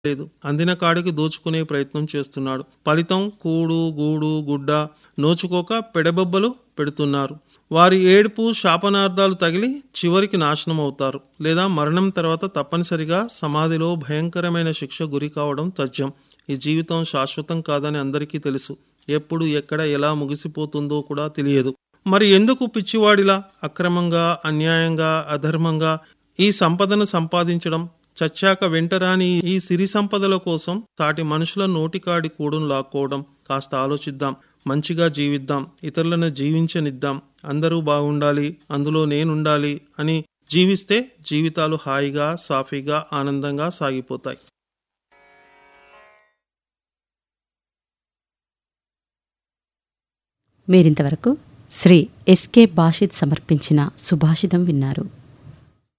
లేదు అందిన కాడికి దోచుకునే ప్రయత్నం చేస్తున్నాడు ఫలితం కూడు గూడు గుడ్డ నోచుకోక పెడబొబ్బలు పెడుతున్నారు వారి ఏడుపు శాపనార్థాలు తగిలి చివరికి నాశనం అవుతారు లేదా మరణం తర్వాత తప్పనిసరిగా సమాధిలో భయంకరమైన శిక్ష గురి కావడం తథ్యం ఈ జీవితం శాశ్వతం కాదని అందరికీ తెలుసు ఎప్పుడు ఎక్కడ ఎలా ముగిసిపోతుందో కూడా తెలియదు మరి ఎందుకు పిచ్చివాడిలా అక్రమంగా అన్యాయంగా అధర్మంగా ఈ సంపదను సంపాదించడం చచ్చాక వెంటరాని ఈ సిరి సంపదల కోసం సాటి మనుషుల నోటికాడి కూడును లాక్కోవడం కాస్త ఆలోచిద్దాం మంచిగా జీవిద్దాం ఇతరులను జీవించనిద్దాం అందరూ బాగుండాలి అందులో నేనుండాలి అని జీవిస్తే జీవితాలు హాయిగా సాఫీగా ఆనందంగా సాగిపోతాయి మీరింతవరకు శ్రీ ఎస్కే బాషిద్ సమర్పించిన సుభాషితం విన్నారు